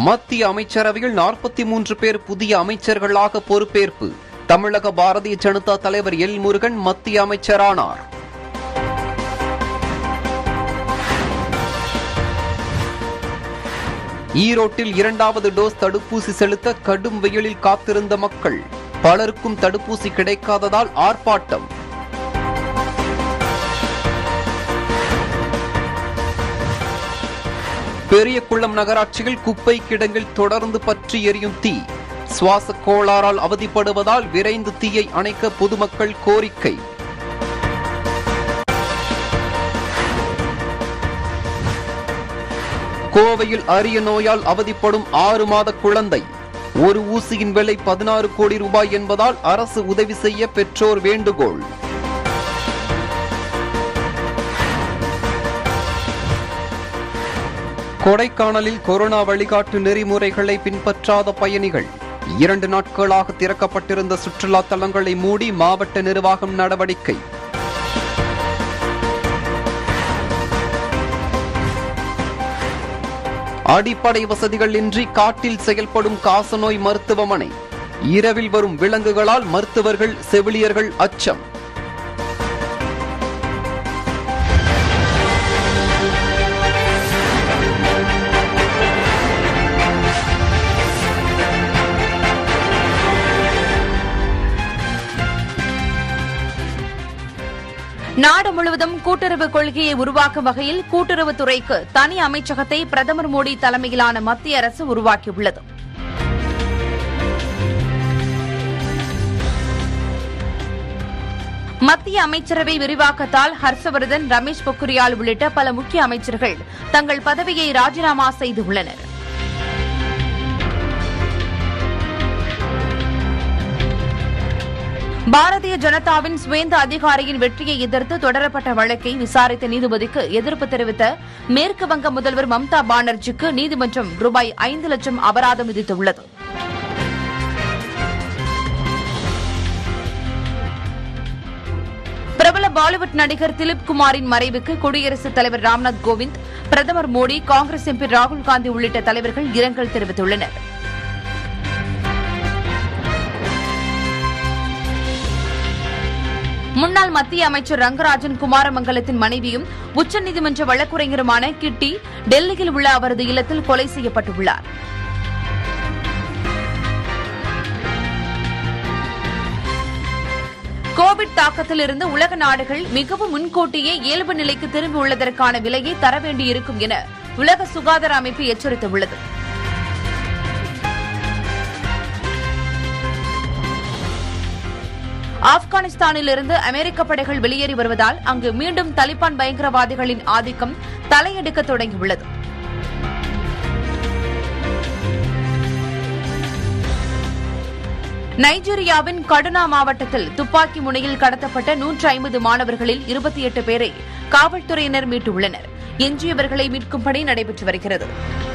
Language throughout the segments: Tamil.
மத்திய அமைச்சரவையில் நாற்பத்தி மூன்று பேர் புதிய அமைச்சர்களாக பொறுப்பேற்பு தமிழக பாரதிய ஜனதா தலைவர் எல் முருகன் மத்திய அமைச்சரானார் ஈரோட்டில் இரண்டாவது டோஸ் தடுப்பூசி செலுத்த கடும் வெயிலில் காத்திருந்த மக்கள் பலருக்கும் தடுப்பூசி கிடைக்காததால் ஆர்ப்பாட்டம் பெரியகுளம் நகராட்சியில் குப்பை கிடங்கில் தொடர்ந்து பற்றி எரியும் தீ சுவாச கோளாறால் அவதிப்படுவதால் விரைந்து தீயை அணைக்க பொதுமக்கள் கோரிக்கை கோவையில் அரிய நோயால் அவதிப்படும் ஆறு மாத குழந்தை ஒரு ஊசியின் விலை பதினாறு கோடி ரூபாய் என்பதால் அரசு உதவி செய்ய பெற்றோர் வேண்டுகோள் கொடைக்கானலில் கொரோனா வழிகாட்டு நெறிமுறைகளை பின்பற்றாத பயணிகள் இரண்டு நாட்களாக திறக்கப்பட்டிருந்த சுற்றுலா தலங்களை மூடி மாவட்ட நிர்வாகம் நடவடிக்கை அடிப்படை வசதிகள் இன்றி காட்டில் செயல்படும் காசநோய் மருத்துவமனை இரவில் வரும் விலங்குகளால் மருத்துவர்கள் செவிலியர்கள் அச்சம் நாடு முழுவதும் கூட்டுறவு கொள்கையை உருவாக்கும் வகையில் கூட்டுறவுத்துறைக்கு தனி அமைச்சகத்தை பிரதமர் மோடி தலைமையிலான மத்திய அரசு உருவாக்கியுள்ளது மத்திய அமைச்சரவை விரிவாக்கத்தால் ஹர்ஷவர்தன் ரமேஷ் பொக்ரியால் உள்ளிட்ட பல முக்கிய அமைச்சர்கள் தங்கள் பதவியை ராஜினாமா செய்துள்ளனர் பாரதிய ஜனதாவின் சுவேந்த அதிகாரியின் வெற்றியை எதிர்த்து தொடரப்பட்ட வழக்கை விசாரித்த நீதிபதிக்கு எதிர்ப்பு தெரிவித்த மேற்கு வங்க முதல்வர் மம்தா பானர்ஜிக்கு நீதிமன்றம் ரூபாய் ஐந்து லட்சம் அபராதம் விதித்துள்ளது பிரபல பாலிவுட் நடிகர் திலீப் குமாரின் மறைவுக்கு குடியரசுத் தலைவர் ராம்நாத் கோவிந்த் பிரதமர் மோடி காங்கிரஸ் எம்பி ராகுல் காந்தி உள்ளிட்ட தலைவர்கள் இரங்கல் தெரிவித்துள்ளனர் முன்னாள் மத்திய அமைச்சர் ரங்கராஜன் குமாரமங்கலத்தின் மனைவியும் உச்சநீதிமன்ற வழக்குரைஞருமான கிட்டி டெல்லியில் உள்ள அவரது இல்லத்தில் கொலை செய்யப்பட்டுள்ளார் கோவிட் தாக்கத்தில் இருந்து உலக நாடுகள் மிகவும் முன்கூட்டியே இயல்பு நிலைக்கு திரும்பியுள்ளதற்கான விலையை தர வேண்டியிருக்கும் என உலக சுகாதார அமைப்பு எச்சரித்துள்ளது ஆப்கானிஸ்தானில் இருந்து அமெரிக்க படைகள் வெளியேறி வருவதால் அங்கு மீண்டும் தலிபான் பயங்கரவாதிகளின் ஆதிக்கம் தலையெடுக்க தொடங்கியுள்ளது நைஜீரியாவின் கடுனா மாவட்டத்தில் துப்பாக்கி முனையில் கடத்தப்பட்ட நூற்று ஐம்பது மாணவர்களில் இருபத்தி எட்டு பேரை காவல்துறையினர் மீட்டுள்ளனர் எஞ்சியவர்களை மீட்கும் பணி நடைபெற்று வருகிறது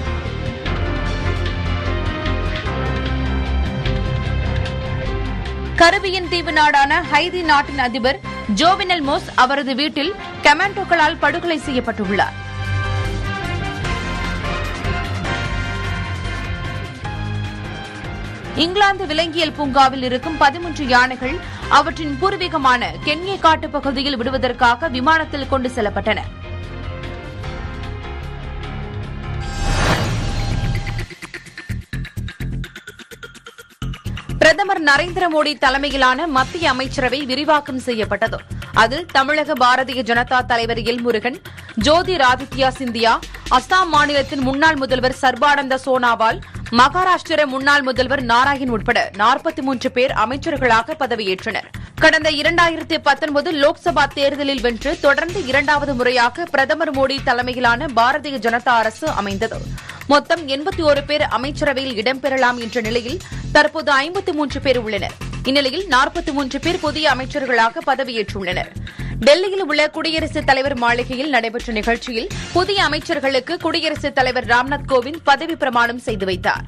கருவியன் தீவு நாடான ஹைதி நாட்டின் அதிபர் ஜோவினல் மோஸ் அவரது வீட்டில் கமாண்டோக்களால் படுகொலை செய்யப்பட்டுள்ளார் இங்கிலாந்து விலங்கியல் பூங்காவில் இருக்கும் பதிமூன்று யானைகள் அவற்றின் பூர்வீகமான கென்ய காட்டுப் பகுதியில் விடுவதற்காக விமானத்தில் கொண்டு செல்லப்பட்டன பிரதமர் நரேந்திர மோடி தலைமையிலான மத்திய அமைச்சரவை விரிவாக்கம் செய்யப்பட்டது அதில் தமிழக பாரதிய ஜனதா தலைவர் எல் முருகன் ஜோதிராதித்யா சிந்தியா அஸ்ஸாம் மாநிலத்தின் முன்னாள் முதல்வர் சர்பானந்த சோனாவால் மகாராஷ்டிர முன்னாள் முதல்வர் நாராயண் உட்பட நாற்பத்தி மூன்று பேர் அமைச்சர்களாக பதவியேற்றனர் கடந்த இரண்டாயிரத்தி பத்தொன்பது லோக்சபா தேர்தலில் வென்று தொடர்ந்து இரண்டாவது முறையாக பிரதமர் மோடி தலைமையிலான பாரதிய ஜனதா அரசு அமைந்தது மொத்தம் எண்பத்தி ஒரு பேர் அமைச்சரவையில் இடம்பெறலாம் என்ற நிலையில் தற்போது ஐம்பத்தி மூன்று பேர் உள்ளனர் இந்நிலையில் நாற்பத்தி மூன்று பேர் புதிய அமைச்சர்களாக பதவியேற்றுள்ளனர் டெல்லியில் உள்ள குடியரசுத் தலைவர் மாளிகையில் நடைபெற்ற நிகழ்ச்சியில் புதிய அமைச்சர்களுக்கு குடியரசுத் தலைவர் ராம்நாத் கோவிந்த் பதவி பிரமாணம் செய்து வைத்தார்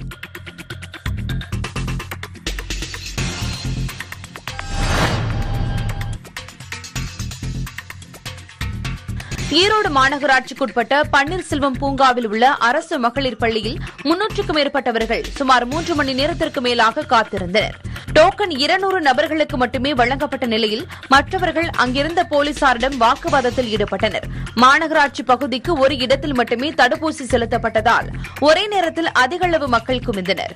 ஈரோடு மாநகராட்சிக்குட்பட்ட பன்னீர்செல்வம் பூங்காவில் உள்ள அரசு மகளிர் பள்ளியில் முன்னூற்றுக்கும் மேற்பட்டவர்கள் சுமார் மூன்று மணி நேரத்திற்கு மேலாக காத்திருந்தனர் டோக்கன் இருநூறு நபர்களுக்கு மட்டுமே வழங்கப்பட்ட நிலையில் மற்றவர்கள் அங்கிருந்த போலீசாரிடம் வாக்குவாதத்தில் ஈடுபட்டனர் மாநகராட்சி பகுதிக்கு ஒரு இடத்தில் மட்டுமே தடுப்பூசி செலுத்தப்பட்டதால் ஒரே நேரத்தில் அதிக அளவு மக்கள் குவிந்தனர்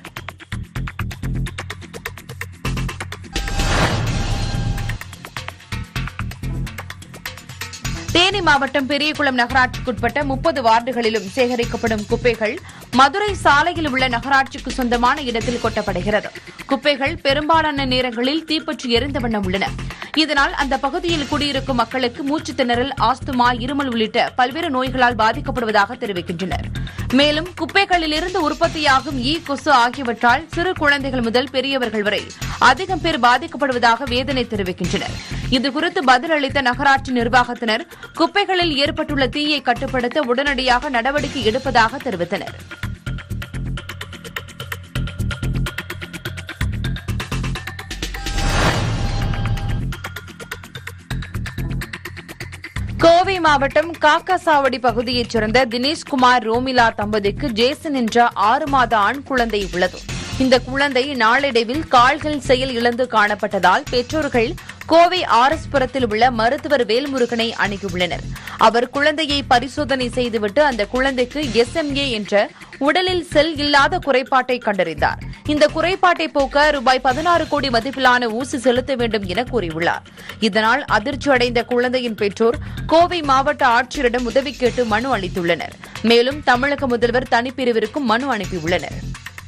தேனி மாவட்டம் பெரியகுளம் நகராட்சிக்குட்பட்ட முப்பது வார்டுகளிலும் சேகரிக்கப்படும் குப்பைகள் மதுரை சாலையில் உள்ள நகராட்சிக்கு சொந்தமான இடத்தில் கொட்டப்படுகிறது குப்பைகள் பெரும்பாலான நேரங்களில் தீப்பற்றி எரிந்த வண்ணம் உள்ளன இதனால் அந்த பகுதியில் குடியிருக்கும் மக்களுக்கு மூச்சுத் திணறல் ஆஸ்துமா இருமல் உள்ளிட்ட பல்வேறு நோய்களால் பாதிக்கப்படுவதாக தெரிவிக்கின்றனர் மேலும் குப்பைகளிலிருந்து உற்பத்தியாகும் ஈ கொசு ஆகியவற்றால் சிறு குழந்தைகள் முதல் பெரியவர்கள் வரை அதிகம் பேர் பாதிக்கப்படுவதாக வேதனை தெரிவிக்கின்றனர் இதுகுறித்து பதிலளித்த நகராட்சி நிர்வாகத்தினர் குப்பைகளில் ஏற்பட்டுள்ள தீயை கட்டுப்படுத்த உடனடியாக நடவடிக்கை எடுப்பதாக தெரிவித்தனர் கோவை மாவட்டம் காக்கசாவடி பகுதியைச் சேர்ந்த தினேஷ்குமார் ரோமிலா தம்பதிக்கு ஜேசன் என்ற ஆறு மாத ஆண் குழந்தை உள்ளது இந்த குழந்தை நாளடைவில் கால்கள் செயல் இழந்து காணப்பட்டதால் பெற்றோர்கள் கோவை ஆர்எஸ்புரத்தில் உள்ள மருத்துவர் வேல்முருகனை அணுகியுள்ளனர் அவர் குழந்தையை பரிசோதனை செய்துவிட்டு அந்த குழந்தைக்கு எஸ்எம்ஏ என்ற உடலில் செல் இல்லாத குறைபாட்டை கண்டறிந்தார் இந்த குறைபாட்டை போக்க ரூபாய் பதினாறு கோடி மதிப்பிலான ஊசி செலுத்த வேண்டும் என கூறியுள்ளார் இதனால் அதிர்ச்சி அடைந்த குழந்தையின் பெற்றோர் கோவை மாவட்ட ஆட்சியரிடம் உதவி கேட்டு மனு அளித்துள்ளனர் மேலும் தமிழக முதல்வர் தனிப்பிரிவிற்கும் மனு அனுப்பியுள்ளனர்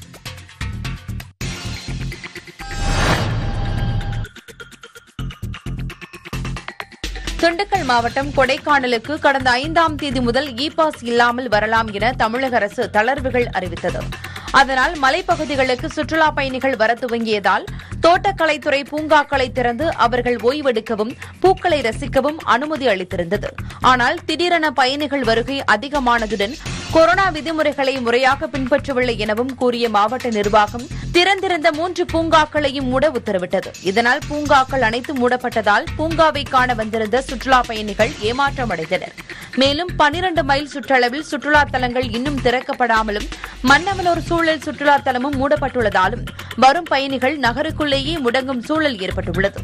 திண்டுக்கல் மாவட்டம் கொடைக்கானலுக்கு கடந்த ஐந்தாம் தேதி முதல் இ பாஸ் இல்லாமல் வரலாம் என தமிழக அரசு தளர்வுகள் அறிவித்தது அதனால் மலைப்பகுதிகளுக்கு சுற்றுலா பயணிகள் வர துவங்கியதால் தோட்டக்கலைத்துறை பூங்காக்களை திறந்து அவர்கள் ஓய்வெடுக்கவும் பூக்களை ரசிக்கவும் அனுமதி அளித்திருந்தது ஆனால் திடீரென பயணிகள் வருகை அதிகமானதுடன் கொரோனா விதிமுறைகளை முறையாக பின்பற்றவில்லை எனவும் கூறிய மாவட்ட நிர்வாகம் திறந்திருந்த மூன்று பூங்காக்களையும் மூட உத்தரவிட்டது இதனால் பூங்காக்கள் அனைத்தும் மூடப்பட்டதால் பூங்காவை காண வந்திருந்த சுற்றுலா பயணிகள் ஏமாற்றமடைந்தனர் மேலும் பனிரண்டு மைல் சுற்றளவில் சுற்றுலா தலங்கள் இன்னும் திறக்கப்படாமலும் மன்னவனூர் சூழல் சுற்றுலா தலமும் மூடப்பட்டுள்ளதாலும் வரும் பயணிகள் நகருக்குள்ளேயே முடங்கும் சூழல் ஏற்பட்டுள்ளது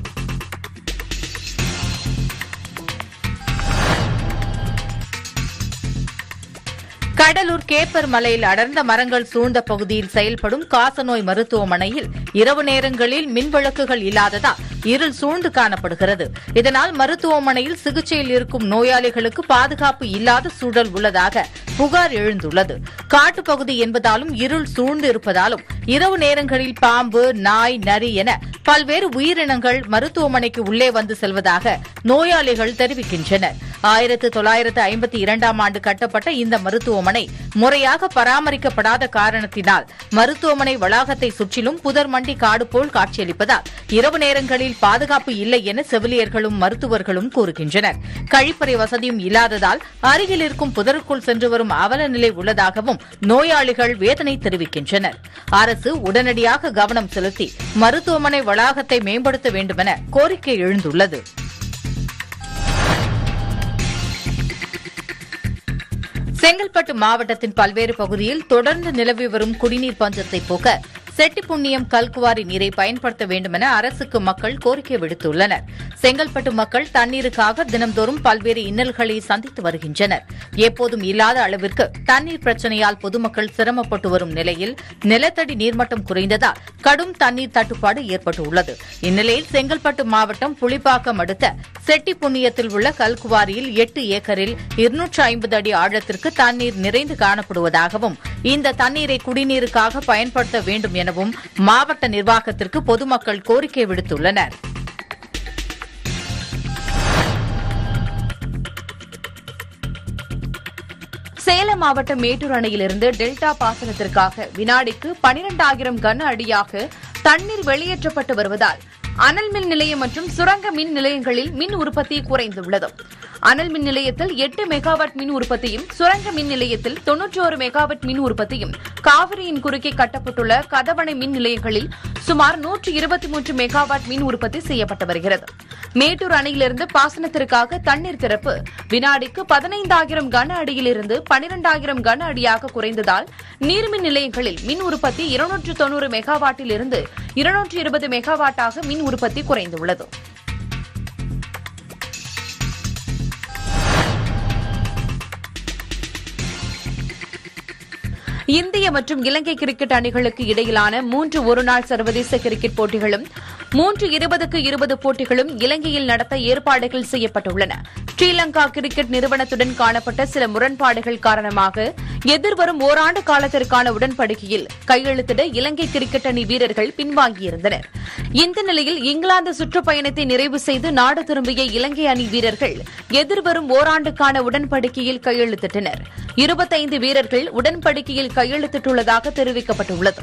கடலூர் கேப்பர் மலையில் அடர்ந்த மரங்கள் சூழ்ந்த பகுதியில் செயல்படும் காசநோய் மருத்துவமனையில் இரவு நேரங்களில் மின் விளக்குகள் இல்லாததால் இருள் சூழ்ந்து காணப்படுகிறது இதனால் மருத்துவமனையில் சிகிச்சையில் இருக்கும் நோயாளிகளுக்கு பாதுகாப்பு இல்லாத சூழல் உள்ளதாக புகார் எழுந்துள்ளது காட்டுப்பகுதி என்பதாலும் இருள் சூழ்ந்து இருப்பதாலும் இரவு நேரங்களில் பாம்பு நாய் நரி என பல்வேறு உயிரினங்கள் மருத்துவமனைக்கு உள்ளே வந்து செல்வதாக நோயாளிகள் தெரிவிக்கின்றனர் ஆயிரத்து தொள்ளாயிரத்து ஐம்பத்தி இரண்டாம் ஆண்டு கட்டப்பட்ட இந்த மருத்துவமனை முறையாக பராமரிக்கப்படாத காரணத்தினால் மருத்துவமனை வளாகத்தை சுற்றிலும் புதர் மண்டி காடு போல் காட்சியளிப்பதால் இரவு நேரங்களில் பாதுகாப்பு இல்லை என செவிலியர்களும் மருத்துவர்களும் கூறுகின்றனர் கழிப்பறை வசதியும் இல்லாததால் அருகில் இருக்கும் புதருக்குள் சென்று வரும் அவல நிலை உள்ளதாகவும் நோயாளிகள் வேதனை தெரிவிக்கின்றனர் அரசு உடனடியாக கவனம் செலுத்தி மருத்துவமனை வளாகத்தை மேம்படுத்த வேண்டுமென கோரிக்கை எழுந்துள்ளது செங்கல்பட்டு மாவட்டத்தின் பல்வேறு பகுதியில் தொடர்ந்து நிலவி வரும் குடிநீர் பஞ்சத்தை போக்க செட்டிப்புண்ணியம் கல்குவாரி நீரை பயன்படுத்த வேண்டுமென அரசுக்கு மக்கள் கோரிக்கை விடுத்துள்ளனர் செங்கல்பட்டு மக்கள் தண்ணீருக்காக தினம்தோறும் பல்வேறு இன்னல்களை சந்தித்து வருகின்றனர் எப்போதும் இல்லாத அளவிற்கு தண்ணீர் பிரச்சனையால் பொதுமக்கள் சிரமப்பட்டு வரும் நிலையில் நிலத்தடி நீர்மட்டம் குறைந்ததால் கடும் தண்ணீர் தட்டுப்பாடு ஏற்பட்டுள்ளது இந்நிலையில் செங்கல்பட்டு மாவட்டம் புலிப்பாக்கம் அடுத்த செட்டிப்புண்ணியத்தில் உள்ள கல்குவாரியில் எட்டு ஏக்கரில் இருநூற்று ஐம்பது அடி ஆழத்திற்கு தண்ணீர் நிறைந்து காணப்படுவதாகவும் இந்த தண்ணீரை குடிநீருக்காக பயன்படுத்த வேண்டும் எனவும் மாவட்ட நிர்வாகத்திற்கு பொதுமக்கள் கோரிக்கை விடுத்துள்ளனர் சேலம் மாவட்டம் மேட்டூர் அணையிலிருந்து டெல்டா பாசனத்திற்காக வினாடிக்கு பனிரெண்டாயிரம் கன அடியாக தண்ணீர் வெளியேற்றப்பட்டு வருவதால் அனல் மின் நிலையம் மற்றும் சுரங்க மின் நிலையங்களில் மின் உற்பத்தி குறைந்துள்ளது அனல் மின் நிலையத்தில் எட்டு மெகாவாட் மின் உற்பத்தியும் சுரங்க மின் நிலையத்தில் தொன்னூற்றோரு மெகாவாட் மின் உற்பத்தியும் காவிரியின் குறுக்கே கட்டப்பட்டுள்ள கதவணை மின் நிலையங்களில் சுமார் நூற்று இருபத்தி மூன்று மெகாவாட் மின் உற்பத்தி செய்யப்பட்டு வருகிறது மேட்டூர் அணையிலிருந்து பாசனத்திற்காக தண்ணீர் திறப்பு வினாடிக்கு பதினைந்தாயிரம் கன அடியிலிருந்து பனிரெண்டாயிரம் கன அடியாக குறைந்ததால் நீர்மின் நிலையங்களில் மின் உற்பத்தி இருநூற்று தொன்னூறு மெகாவாட்டில் இருந்து இருநூற்று இருபது மெகாவாட்டாக மின் உற்பத்தி குறைந்துள்ளது இந்திய மற்றும் இலங்கை கிரிக்கெட் அணிகளுக்கு இடையிலான மூன்று ஒருநாள் சர்வதேச கிரிக்கெட் போட்டிகளும் மூன்று இருபதுக்கு இருபது போட்டிகளும் இலங்கையில் நடத்த ஏற்பாடுகள் செய்யப்பட்டுள்ளன ஸ்ரீலங்கா கிரிக்கெட் நிறுவனத்துடன் காணப்பட்ட சில முரண்பாடுகள் காரணமாக எதிர்வரும் ஓராண்டு காலத்திற்கான உடன்படிக்கையில் கையெழுத்திட இலங்கை கிரிக்கெட் அணி வீரர்கள் பின்வாங்கியிருந்தனர் இந்த நிலையில் இங்கிலாந்து சுற்றுப்பயணத்தை நிறைவு செய்து நாடு திரும்பிய இலங்கை அணி வீரர்கள் எதிர்வரும் ஓராண்டுக்கான உடன்படிக்கையில் கையெழுத்திட்டனர் இருபத்தைந்து வீரர்கள் உடன்படிக்கையில் கையெழுத்திட்டுள்ளதாக தெரிவிக்கப்பட்டுள்ளது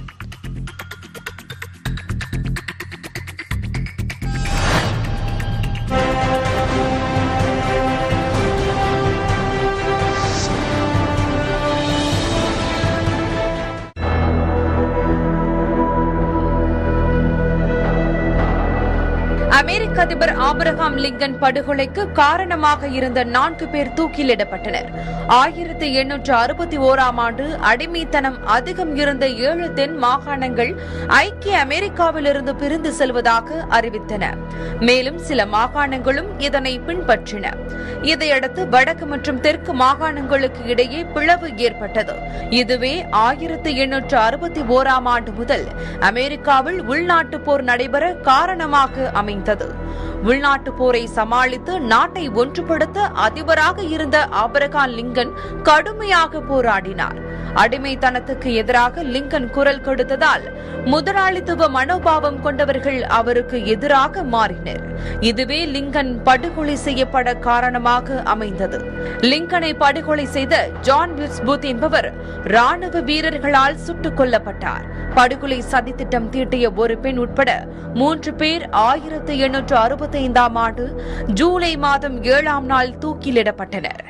அமெரிக்க அதிபர் ஆபிரகாம் லிங்கன் படுகொலைக்கு காரணமாக இருந்த நான்கு பேர் தூக்கிலிடப்பட்டனர் ஆயிரத்தி எண்ணூற்று அறுபத்தி ஓராம் ஆண்டு அடிமைத்தனம் அதிகம் இருந்த ஏழு தென் மாகாணங்கள் ஐக்கிய அமெரிக்காவிலிருந்து பிரிந்து செல்வதாக அறிவித்தன மேலும் சில மாகாணங்களும் இதனை பின்பற்றின இதையடுத்து வடக்கு மற்றும் தெற்கு மாகாணங்களுக்கு இடையே பிளவு ஏற்பட்டது இதுவே ஆயிரத்தி எண்ணூற்று அறுபத்தி ஓராம் ஆண்டு முதல் அமெரிக்காவில் உள்நாட்டு போர் நடைபெற காரணமாக அமைந்தது உள்நாட்டு போரை சமாளித்து நாட்டை ஒன்றுபடுத்த அதிபராக இருந்த ஆபரகான் லிங்கன் கடுமையாக போராடினார் அடிமைத்தனத்துக்கு எதிராக லிங்கன் குரல் கொடுத்ததால் முதலாளித்துவ மனோபாவம் கொண்டவர்கள் அவருக்கு எதிராக மாறினர் இதுவே லிங்கன் படுகொலை செய்யப்பட காரணமாக அமைந்தது லிங்கனை படுகொலை செய்த ஜான் வில்ஸ்பூத் என்பவர் ராணுவ வீரர்களால் சுட்டுக் கொல்லப்பட்டார் படுகொலை சதித்திட்டம் தீட்டிய ஒரு பெண் உட்பட மூன்று பேர் ஆயிரத்தி எண்ணூற்று அறுபத்தைந்தாம் ஆண்டு ஜூலை மாதம் ஏழாம் நாள் தூக்கிலிடப்பட்டனர்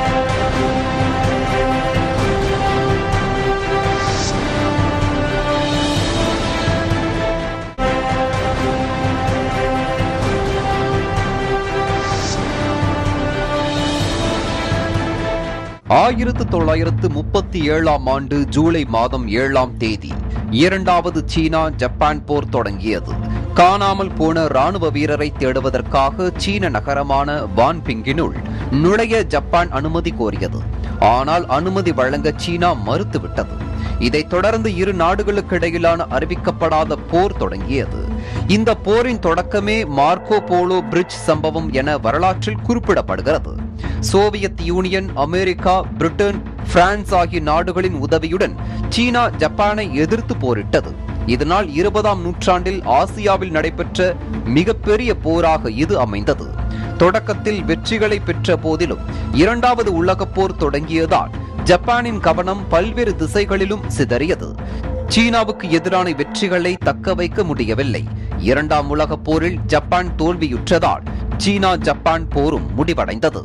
ஆயிரத்து தொள்ளாயிரத்து முப்பத்தி ஏழாம் ஆண்டு ஜூலை மாதம் ஏழாம் தேதி இரண்டாவது சீனா ஜப்பான் போர் தொடங்கியது காணாமல் போன ராணுவ வீரரை தேடுவதற்காக சீன நகரமான வான்பிங்கினுள் நுழைய ஜப்பான் அனுமதி கோரியது ஆனால் அனுமதி வழங்க சீனா மறுத்துவிட்டது இதைத் தொடர்ந்து இரு நாடுகளுக்கு இடையிலான அறிவிக்கப்படாத போர் தொடங்கியது இந்த போரின் தொடக்கமே மார்க்கோ போலோ பிரிட்ஜ் சம்பவம் என வரலாற்றில் குறிப்பிடப்படுகிறது Soviet Union America Britain France ஆகிய நாடுகளின் உதவியுடன் சீனா ஜப்பானை எதிர்த்து போரிட்டது இதனால் இருபதாம் நூற்றாண்டில் ஆசியாவில் நடைபெற்ற மிகப்பெரிய போராக இது அமைந்தது தொடக்கத்தில் வெற்றிகளை பெற்ற போதிலும் இரண்டாவது உலகப் போர் தொடங்கியதால் ஜப்பானின் கவனம் பல்வேறு திசைகளிலும் சிதறியது சீனாவுக்கு எதிரான வெற்றிகளை தக்க வைக்க முடியவில்லை இரண்டாம் உலகப் போரில் ஜப்பான் தோல்வியுற்றதால் சீனா ஜப்பான் போரும் முடிவடைந்தது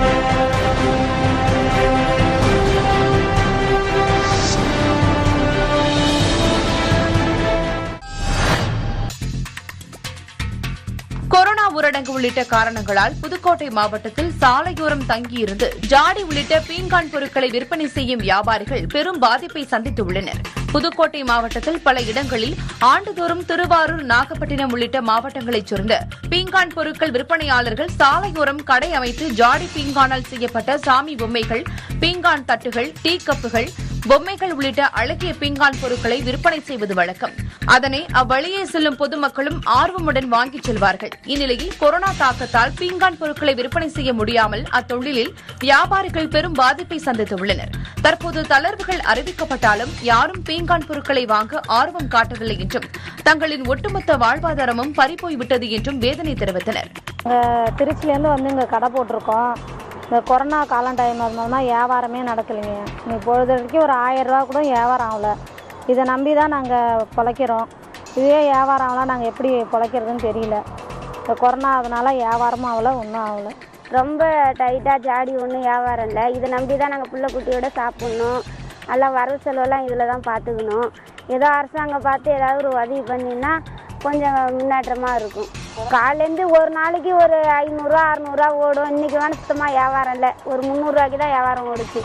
கொரோனா ஊரடங்கு உள்ளிட்ட காரணங்களால் புதுக்கோட்டை மாவட்டத்தில் சாலையோரம் தங்கியிருந்து ஜாடி உள்ளிட்ட பீங்கான் பொருட்களை விற்பனை செய்யும் வியாபாரிகள் பெரும் பாதிப்பை சந்தித்துள்ளனர் புதுக்கோட்டை மாவட்டத்தில் பல இடங்களில் ஆண்டுதோறும் திருவாரூர் நாகப்பட்டினம் உள்ளிட்ட மாவட்டங்களைச் சேர்ந்த பீங்கான் பொருட்கள் விற்பனையாளர்கள் சாலையோரம் கடை அமைத்து ஜாடி பீங்கானால் செய்யப்பட்ட சாமி பொம்மைகள் பீங்கான் தட்டுகள் டீ கப்புகள் பொம்மைகள் உள்ளிட்ட அழகிய பீங்கான் பொருட்களை விற்பனை செய்வது வழக்கம் அதனை அவ்வழியே செல்லும் பொதுமக்களும் ஆர்வமுடன் வாங்கிச் செல்வார்கள் இந்நிலையில் கொரோனா தாக்கத்தால் பீங்கான் பொருட்களை விற்பனை செய்ய முடியாமல் அத்தொழிலில் வியாபாரிகள் பெரும் பாதிப்பை சந்தித்துள்ளனர் தற்போது தளர்வுகள் அறிவிக்கப்பட்டாலும் யாரும் பீங்கான் பொருட்களை வாங்க ஆர்வம் காட்டவில்லை என்றும் தங்களின் ஒட்டுமொத்த வாழ்வாதாரமும் பறிபோய்விட்டது என்றும் வேதனை தெரிவித்தனர் நாங்கள் திருச்சிலேருந்து வந்து இங்கே கடை போட்டிருக்கோம் இந்த கொரோனா காலம் டைம் இருந்ததுனா வியாபாரமே நடக்கலைங்க இன்னைக்கு பொழுது வரைக்கும் ஒரு ஆயிரம் ரூபா கூட வியாபாரம் ஆகல இதை நம்பி தான் நாங்கள் பிழைக்கிறோம் இதுவே வியாபாரம் ஆகலாம் நாங்கள் எப்படி பிழைக்கிறதுன்னு தெரியல இந்த கொரோனா அதனால வியாபாரமும் ஆகல ஒன்றும் ஆகல ரொம்ப டைட்டாக ஜாடி ஒன்றும் வியாபாரம் இல்லை இதை நம்பி தான் நாங்கள் புள்ள குட்டியோட சாப்பிட்ணும் எல்லாம் வரவு செலவெல்லாம் இதில் தான் பார்த்துக்கணும் ஏதோ அரசாங்கம் பார்த்து ஏதாவது ஒரு உதவி பண்ணினா கொஞ்சம் முன்னேற்றமாக இருக்கும் காலையிலேருந்து ஒரு நாளைக்கு ஒரு ஐநூறுரூவா அறநூறுவா ஓடும் இன்றைக்கி வேணும் சுத்தமாக வியாபாரம் இல்லை ஒரு முந்நூறுரூவாய்க்கு தான் வியாபாரம் ஓடுச்சு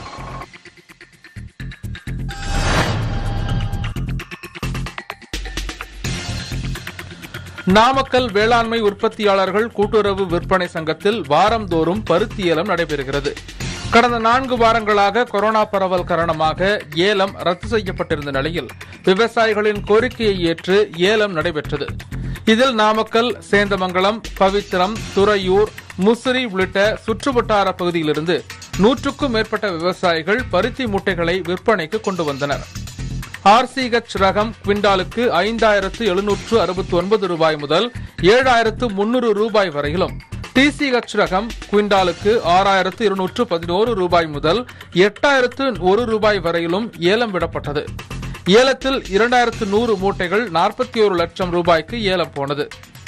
நாமக்கல் வேளாண்மை உற்பத்தியாளர்கள் கூட்டுறவு விற்பனை சங்கத்தில் வாரந்தோறும் பருத்தி ஏலம் நடைபெறுகிறது கடந்த நான்கு வாரங்களாக கொரோனா பரவல் காரணமாக ஏலம் ரத்து செய்யப்பட்டிருந்த நிலையில் விவசாயிகளின் கோரிக்கையை ஏற்று ஏலம் நடைபெற்றது இதில் நாமக்கல் சேந்தமங்கலம் பவித்திரம் துறையூர் முசிறி உள்ளிட்ட சுற்றுவட்டார பகுதியிலிருந்து நூற்றுக்கும் மேற்பட்ட விவசாயிகள் பருத்தி மூட்டைகளை விற்பனைக்கு கொண்டு வந்தனர் ஆர்சிஹெச் ரகம் குவிண்டாலுக்கு ஐந்தாயிரத்து எழுநூற்று அறுபத்தி ஒன்பது ரூபாய் முதல் ஏழாயிரத்து முன்னூறு ரூபாய் வரையிலும் டிசிஹெச் ரகம் குவிண்டாலுக்கு ஆறாயிரத்து இருநூற்று பதினோரு ரூபாய் முதல் எட்டாயிரத்து ஒரு ரூபாய் வரையிலும் ஏலம் விடப்பட்டது ஏலத்தில் இரண்டாயிரத்து நூறு மூட்டைகள் நாற்பத்தி ஒரு லட்சம் ரூபாய்க்கு ஏலம் போனது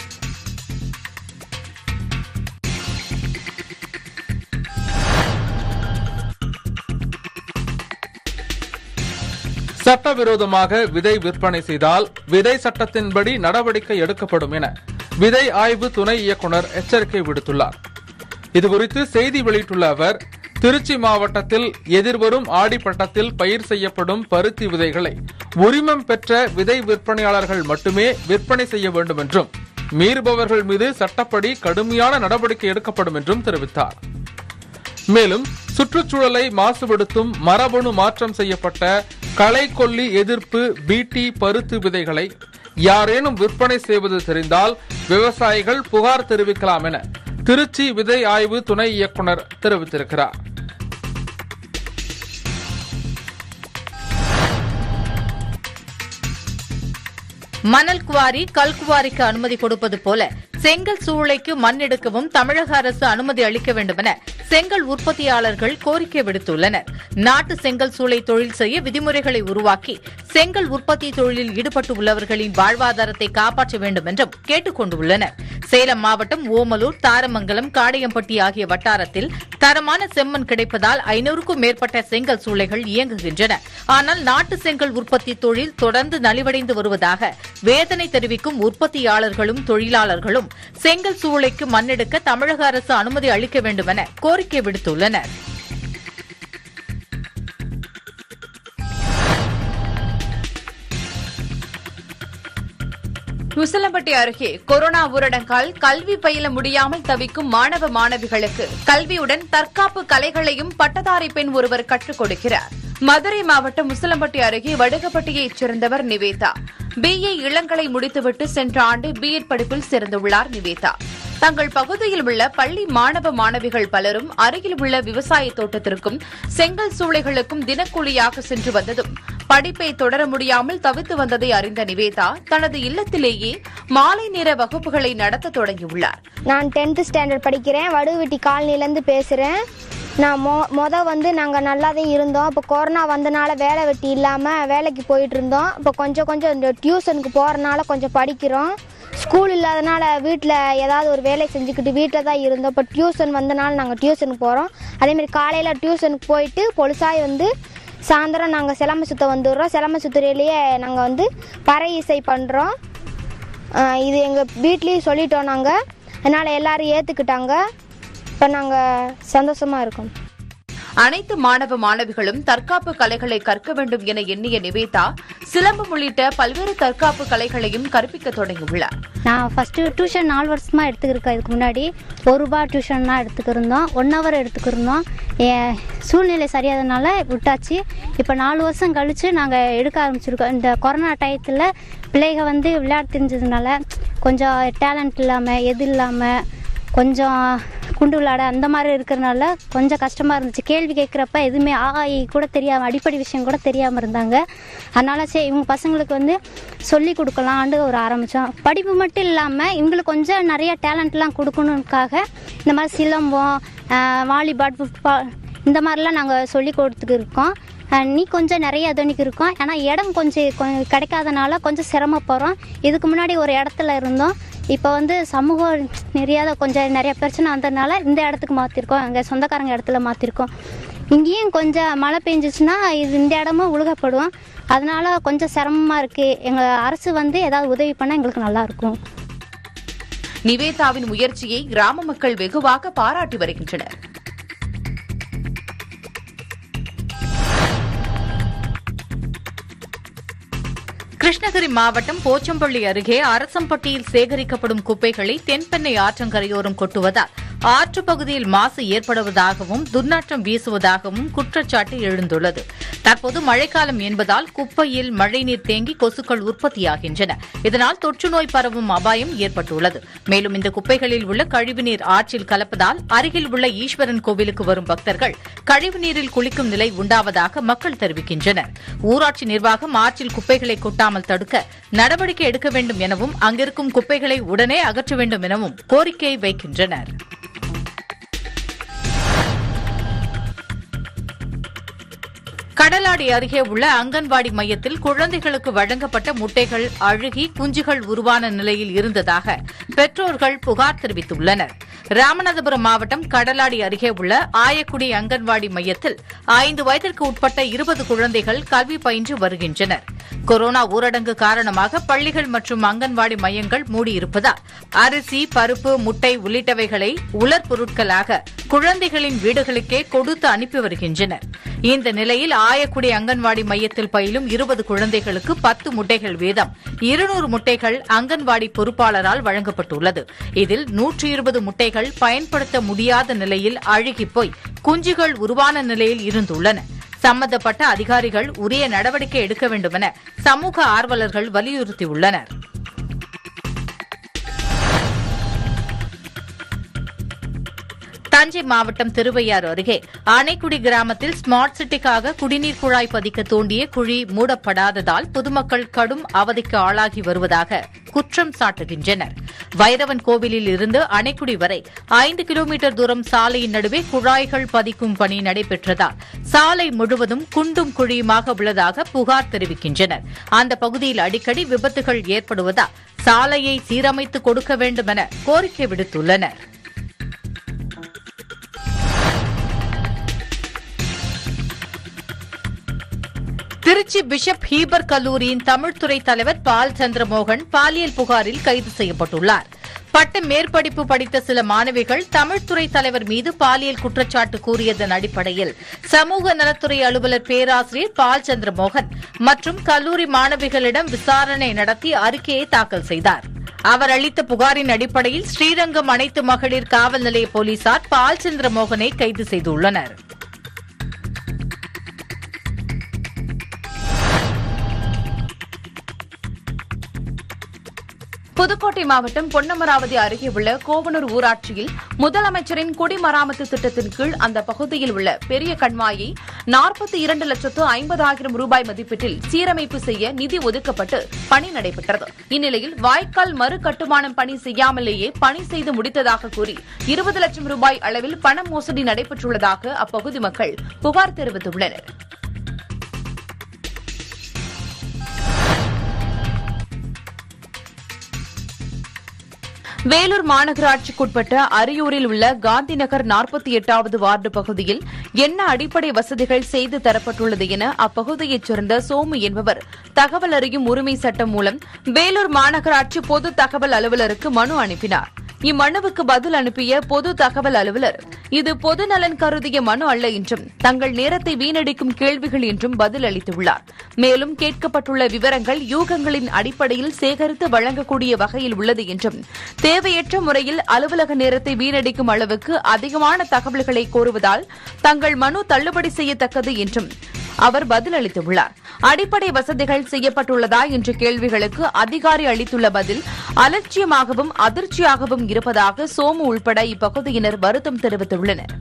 சட்டவிரோதமாக விதை விற்பனை செய்தால் விதை சட்டத்தின்படி நடவடிக்கை எடுக்கப்படும் என விதை ஆய்வு துணை இயக்குனர் எச்சரிக்கை விடுத்துள்ளார் இதுகுறித்து செய்தி வெளியிட்டுள்ள அவர் திருச்சி மாவட்டத்தில் எதிர்வரும் ஆடிப்பட்டத்தில் பயிர் செய்யப்படும் பருத்தி விதைகளை உரிமம் பெற்ற விதை விற்பனையாளர்கள் மட்டுமே விற்பனை செய்ய வேண்டும் என்றும் மீறுபவர்கள் மீது சட்டப்படி கடுமையான நடவடிக்கை எடுக்கப்படும் என்றும் தெரிவித்தார் மேலும் சுற்றுச்சூழலை மாசுபடுத்தும் மரபணு மாற்றம் செய்யப்பட்ட களைக்கொல்லி எதிர்ப்பு பிடி பருத்து விதைகளை யாரேனும் விற்பனை செய்வது தெரிந்தால் விவசாயிகள் புகார் தெரிவிக்கலாம் என திருச்சி விதை ஆய்வு துணை இயக்குனர் தெரிவித்திருக்கிறார் மணல் குவாரி கல் குவாரிக்கு அனுமதி கொடுப்பது போல செங்கல் சூளைக்கு மண் எடுக்கவும் தமிழக அரசு அனுமதி அளிக்க வேண்டும் என செங்கல் உற்பத்தியாளர்கள் கோரிக்கை விடுத்துள்ளனர் நாட்டு செங்கல் சூளை தொழில் செய்ய விதிமுறைகளை உருவாக்கி செங்கல் உற்பத்தி தொழிலில் ஈடுபட்டு உள்ளவர்களின் வாழ்வாதாரத்தை காப்பாற்ற வேண்டும் என்றும் கேட்டுக் கொண்டுள்ளனர் சேலம் மாவட்டம் ஓமலூர் தாரமங்கலம் காடையம்பட்டி ஆகிய வட்டாரத்தில் தரமான செம்மண் கிடைப்பதால் ஐநூறுக்கும் மேற்பட்ட செங்கல் சூளைகள் இயங்குகின்றன ஆனால் நாட்டு செங்கல் உற்பத்தி தொழில் தொடர்ந்து நலிவடைந்து வருவதாக வேதனை தெரிவிக்கும் உற்பத்தியாளர்களும் தொழிலாளர்களும் செங்கல் சூளைக்கு மண்ணெடுக்க தமிழக அரசு அனுமதி அளிக்க வேண்டும் என கோரிக்கை விடுத்துள்ளனர் உசிலம்பட்டி அருகே கொரோனா ஊரடங்கால் கல்வி பயில முடியாமல் தவிக்கும் மாணவ மாணவிகளுக்கு கல்வியுடன் தற்காப்பு கலைகளையும் பட்டதாரி பெண் ஒருவர் கற்றுக் கொடுக்கிறார் மதுரை மாவட்டம் முசலம்பட்டி அருகே வடுகப்பட்டியைச் சேர்ந்தவர் நிவேதா பிஏ இளங்கலை முடித்துவிட்டு சென்ற ஆண்டு பிஎட் படிப்பில் சேர்ந்துள்ளார் நிவேதா தங்கள் பகுதியில் உள்ள பள்ளி மாணவ மாணவிகள் பலரும் அருகில் உள்ள விவசாய தோட்டத்திற்கும் செங்கல் சூளைகளுக்கும் தினக்கூலியாக சென்று வந்ததும் படிப்பை தொடர முடியாமல் தவித்து வந்ததை அறிந்த நிவேதா தனது இல்லத்திலேயே மாலை நேர வகுப்புகளை நடத்த தொடங்கியுள்ளார் நான் டென்த்து ஸ்டாண்டர்ட் படிக்கிறேன் வடுவெட்டி காலனிலேருந்து பேசுகிறேன் நான் மொ மொதல் வந்து நாங்கள் நல்லா தான் இருந்தோம் இப்போ கொரோனா வந்தனால வேலை வெட்டி இல்லாமல் வேலைக்கு போயிட்டு இருந்தோம் இப்போ கொஞ்சம் கொஞ்சம் இந்த டியூஷனுக்கு போகிறனால கொஞ்சம் படிக்கிறோம் ஸ்கூல் இல்லாதனால வீட்டில் ஏதாவது ஒரு வேலை செஞ்சுக்கிட்டு வீட்டில் தான் இருந்தோம் இப்போ டியூஷன் வந்தனால நாங்கள் டியூஷனுக்கு போகிறோம் அதேமாரி காலையில் டியூஷனுக்கு போயிட்டு பொழுசாய் வந்து சாயந்தரம் நாங்கள் சிலம்ப சுத்த வந்துடுறோம் சிலம்ப சுத்துறையிலேயே நாங்கள் வந்து பறை இசை பண்ணுறோம் இது எங்கள் வீட்லேயும் சொல்லிட்டோம் நாங்கள் அதனால் எல்லாரும் ஏற்றுக்கிட்டாங்க இப்போ நாங்கள் சந்தோஷமாக இருக்கோம் அனைத்து மாணவ மாணவிகளும் தற்காப்பு கலைகளை கற்க வேண்டும் என எண்ணிய நிவேதா சிலம்பம் உள்ளிட்ட பல்வேறு தற்காப்பு கலைகளையும் கற்பிக்க தொடங்கியுள்ளார் நான் ஃபஸ்ட்டு டியூஷன் நாலு வருஷமாக எடுத்துக்கிருக்கேன் இதுக்கு முன்னாடி ஒரு ரூபா டியூஷன் தான் எடுத்துக்கிருந்தோம் ஒன் ஹவர் எடுத்துக்கிருந்தோம் என் சூழ்நிலை சரியாதனால விட்டாச்சு இப்போ நாலு வருஷம் கழித்து நாங்கள் எடுக்க ஆரம்பிச்சிருக்கோம் இந்த கொரோனா டயத்தில் பிள்ளைக வந்து விளையாட தெரிஞ்சதுனால கொஞ்சம் டேலண்ட் இல்லாமல் எது இல்லாமல் கொஞ்சம் குண்டு விளையாட அந்த மாதிரி இருக்கிறனால கொஞ்சம் கஷ்டமாக இருந்துச்சு கேள்வி கேட்குறப்ப எதுவுமே ஆகாயி கூட தெரியாமல் அடிப்படை விஷயம் கூட தெரியாமல் இருந்தாங்க அதனால சரி இவங்க பசங்களுக்கு வந்து சொல்லி கொடுக்கலான்னு ஒரு ஆரம்பித்தோம் படிப்பு மட்டும் இல்லாமல் இவங்களுக்கு கொஞ்சம் நிறைய டேலண்ட்லாம் கொடுக்கணுக்காக இந்த மாதிரி சிலம்பம் ஆஹ், வாலிபால் ஃபுட்பால் இந்த மாதிரிலாம் நாங்கள் சொல்லி கொடுத்துட்டு இருக்கோம் அஹ் நீ கொஞ்சம் நிறைய அதனிக்கு இருக்கோம் ஆனால் இடம் கொஞ்சம் கொ- கிடைக்காதனால கொஞ்சம் சிரமப்படுறோம் இதுக்கு முன்னாடி ஒரு இடத்துல இருந்தோம் இப்போ வந்து சமூக நெறியாத கொஞ்சம் நிறைய பிரச்சனை வந்ததுனால இந்த இடத்துக்கு மாற்றிருக்கோம் எங்கள் சொந்தக்காரங்க இடத்துல மாற்றிருக்கோம் இங்கேயும் கொஞ்சம் மழை பெஞ்சிச்சுன்னா இது இந்த இடமும் உழுகப்படும் அதனால கொஞ்சம் சிரமமாக இருக்குது எங்கள் அரசு வந்து ஏதாவது உதவி பண்ணால் எங்களுக்கு நல்லாயிருக்கும் நிவேதாவின் முயற்சியை கிராம மக்கள் வெகுவாக பாராட்டி வருகின்றனர் கிருஷ்ணகிரி மாவட்டம் போச்சம்பள்ளி அருகே அரசம்பட்டியில் சேகரிக்கப்படும் குப்பைகளை தென்பெண்ணை ஆற்றங்கரையோரம் கொட்டுவதால் ஆற்று பகுதியில் மாசு ஏற்படுவதாகவும் துர்நாற்றம் வீசுவதாகவும் குற்றச்சாட்டு எழுந்துள்ளது தற்போது மழைக்காலம் என்பதால் குப்பையில் மழைநீர் தேங்கி கொசுக்கள் உற்பத்தியாகின்றன இதனால் தொற்றுநோய் பரவும் அபாயம் ஏற்பட்டுள்ளது மேலும் இந்த குப்பைகளில் உள்ள கழிவுநீர் ஆற்றில் கலப்பதால் அருகில் உள்ள ஈஸ்வரன் கோவிலுக்கு வரும் பக்தர்கள் கழிவுநீரில் குளிக்கும் நிலை உண்டாவதாக மக்கள் தெரிவிக்கின்றனர் ஊராட்சி நிர்வாகம் ஆற்றில் குப்பைகளை கொட்டாமல் தடுக்க நடவடிக்கை எடுக்க வேண்டும் எனவும் அங்கிருக்கும் குப்பைகளை உடனே அகற்ற வேண்டும் எனவும் கோரிக்கை வைக்கின்றனர் கடலாடி அருகே உள்ள அங்கன்வாடி மையத்தில் குழந்தைகளுக்கு வழங்கப்பட்ட முட்டைகள் அழுகி குஞ்சுகள் உருவான நிலையில் இருந்ததாக பெற்றோர்கள் புகார் தெரிவித்துள்ளனர் ராமநாதபுரம் மாவட்டம் கடலாடி அருகே உள்ள ஆயக்குடி அங்கன்வாடி மையத்தில் ஐந்து வயதிற்கு உட்பட்ட இருபது குழந்தைகள் கல்வி பயின்று வருகின்றனர் கொரோனா ஊரடங்கு காரணமாக பள்ளிகள் மற்றும் அங்கன்வாடி மையங்கள் மூடியிருப்பதால் அரிசி பருப்பு முட்டை உள்ளிட்டவைகளை உலர் பொருட்களாக குழந்தைகளின் வீடுகளுக்கே கொடுத்து அனுப்பி வருகின்றனர் இந்த நிலையில் ஆயக்குடி அங்கன்வாடி மையத்தில் பயிலும் இருபது குழந்தைகளுக்கு பத்து முட்டைகள் வீதம் இருநூறு முட்டைகள் அங்கன்வாடி பொறுப்பாளரால் வழங்கப்பட்டுள்ளது இதில் நூற்றி இருபது முட்டைகள் பயன்படுத்த முடியாத நிலையில் அழுகிப் போய் குஞ்சுகள் உருவான நிலையில் இருந்துள்ளன சம்பந்தப்பட்ட அதிகாரிகள் உரிய நடவடிக்கை எடுக்க வேண்டுமென சமூக ஆர்வலர்கள் வலியுறுத்தியுள்ளனர் தஞ்சை மாவட்டம் திருவையாறு அருகே ஆனைக்குடி கிராமத்தில் ஸ்மார்ட் சிட்டிக்காக குடிநீர் குழாய் பதிக்க தோண்டிய குழி மூடப்படாததால் பொதுமக்கள் கடும் அவதிக்கு ஆளாகி வருவதாக குற்றம் சாட்டுகின்றனர் வைரவன் கோவிலில் இருந்து அணைக்குடி வரை ஐந்து கிலோமீட்டர் தூரம் சாலையின் நடுவே குழாய்கள் பதிக்கும் பணி நடைபெற்றதால் சாலை முழுவதும் குண்டும் குழியுமாக உள்ளதாக புகார் தெரிவிக்கின்றனர் அந்த பகுதியில் அடிக்கடி விபத்துகள் ஏற்படுவதால் சாலையை சீரமைத்து கொடுக்க வேண்டும் என கோரிக்கை விடுத்துள்ளனர் திருச்சி பிஷப் ஹீபர் கல்லூரியின் தமிழ்துறை தலைவர் பால் சந்திரமோகன் பாலியல் புகாரில் கைது செய்யப்பட்டுள்ளார் பட்ட மேற்படிப்பு படித்த சில மாணவிகள் தமிழ்துறை தலைவர் மீது பாலியல் குற்றச்சாட்டு கூறியதன் அடிப்படையில் சமூக நலத்துறை அலுவலர் பேராசிரியர் பால் சந்திரமோகன் மற்றும் கல்லூரி மாணவிகளிடம் விசாரணை நடத்தி அறிக்கையை தாக்கல் செய்தார் அவர் அளித்த புகாரின் அடிப்படையில் ஸ்ரீரங்கம் அனைத்து மகளிர் காவல் நிலைய போலீசார் பால் சந்திரமோகனை கைது செய்துள்ளனர் புதுக்கோட்டை மாவட்டம் பொன்னமராவதி அருகே உள்ள கோவனூர் ஊராட்சியில் முதலமைச்சரின் குடிமராமத்து திட்டத்தின் கீழ் அந்த பகுதியில் உள்ள பெரிய கண்மாயை நாற்பத்தி இரண்டு லட்சத்து ஐம்பதாயிரம் ரூபாய் மதிப்பீட்டில் சீரமைப்பு செய்ய நிதி ஒதுக்கப்பட்டு பணி நடைபெற்றது இந்நிலையில் வாய்க்கால் மறு கட்டுமானம் பணி செய்யாமலேயே பணி செய்து முடித்ததாக கூறி இருபது லட்சம் ரூபாய் அளவில் பண மோசடி நடைபெற்றுள்ளதாக அப்பகுதி மக்கள் புகார் தெரிவித்துள்ளனர் வேலூர் மாநகராட்சிக்குட்பட்ட அரியூரில் உள்ள காந்தி நகர் நாற்பத்தி எட்டாவது வார்டு பகுதியில் என்ன அடிப்படை வசதிகள் செய்து தரப்பட்டுள்ளது என அப்பகுதியைச் சேர்ந்த சோமு என்பவர் தகவல் அறியும் உரிமை சட்டம் மூலம் வேலூர் மாநகராட்சி பொது தகவல் அலுவலருக்கு மனு அனுப்பினார் இம்மனுவுக்கு பதில் அனுப்பிய பொது தகவல் அலுவலர் இது பொது நலன் கருதிய மனு அல்ல என்றும் தங்கள் நேரத்தை வீணடிக்கும் கேள்விகள் என்றும் பதில் அளித்துள்ளார் மேலும் கேட்கப்பட்டுள்ள விவரங்கள் யூகங்களின் அடிப்படையில் சேகரித்து வழங்கக்கூடிய வகையில் உள்ளது என்றும் தேவையற்ற முறையில் அலுவலக நேரத்தை வீணடிக்கும் அளவுக்கு அதிகமான தகவல்களை கோருவதால் தங்கள் மனு தள்ளுபடி செய்யத்தக்கது என்றும் அவர் பதிலளித்துள்ளார் அடிப்படை வசதிகள் செய்யப்பட்டுள்ளதா என்ற கேள்விகளுக்கு அதிகாரி அளித்துள்ள பதில் அலட்சியமாகவும் அதிர்ச்சியாகவும் இருப்பதாக சோமு உள்பட இப்பகுதியினர் வருத்தம் தெரிவித்துள்ளனர்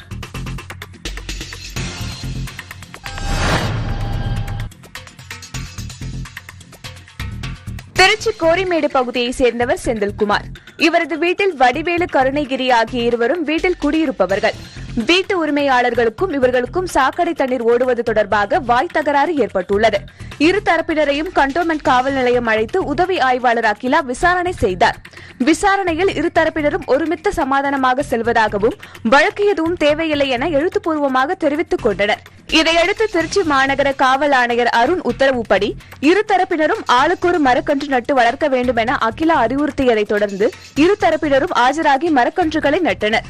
திருச்சி கோரிமேடு பகுதியைச் சேர்ந்தவர் செந்தில்குமார் இவரது வீட்டில் வடிவேலு கருணகிரி ஆகிய இருவரும் வீட்டில் குடியிருப்பவர்கள் வீட்டு உரிமையாளர்களுக்கும் இவர்களுக்கும் சாக்கடை தண்ணீர் ஓடுவது தொடர்பாக வாய் தகராறு ஏற்பட்டுள்ளது இரு தரப்பினரையும் கண்டோன்மெண்ட் காவல் நிலையம் அழைத்து உதவி ஆய்வாளர் அகிலா விசாரணை செய்தார் விசாரணையில் இரு தரப்பினரும் ஒருமித்த சமாதானமாக செல்வதாகவும் வழக்கு எதுவும் தேவையில்லை என எழுத்துப்பூர்வமாக தெரிவித்துக் கொண்டனர் இதையடுத்து திருச்சி மாநகர காவல் ஆணையர் அருண் உத்தரவுப்படி இரு தரப்பினரும் ஆளுக்கொரு மரக்கன்று நட்டு வளர்க்க வேண்டும் என அகிலா அறிவுறுத்தியதைத் தொடர்ந்து இரு தரப்பினரும் ஆஜராகி மரக்கன்றுகளை நட்டனர்